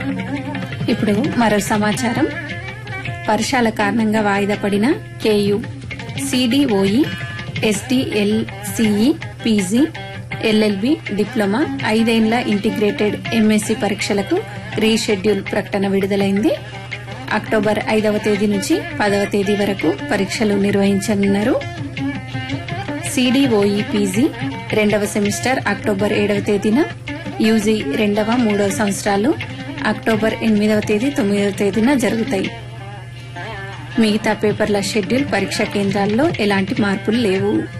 ఇప్పుడు మరో సమాచారం వర్షాల కారణంగా వాయిదా పడిన KU CDOE SDLCE PG LLB diploma ఐదేండ్ల ఇంటిగ్రేటెడ్ ఎంఎస్సి పరీక్షలకు రీషెడ్యూల్ ప్రకటన విడుదలైంది అక్టోబర్ ఐదవ తేదీ నుంచి పదవ తేదీ వరకు పరీక్షలు నిర్వహించనున్నారు సిడిఓఈ పీజీ రెండవ సెమిస్టర్ అక్టోబర్ ఏడవ తేదీన యూజీ రెండవ మూడవ సంవత్సరాలు అక్టోబర్ ఎనిమిదవ తేదీ తొమ్మిదవ తేదీన జరుగుతాయి మిగతా పేపర్ల షెడ్యూల్ పరీక్షా కేంద్రాల్లో ఎలాంటి మార్పులు లేవు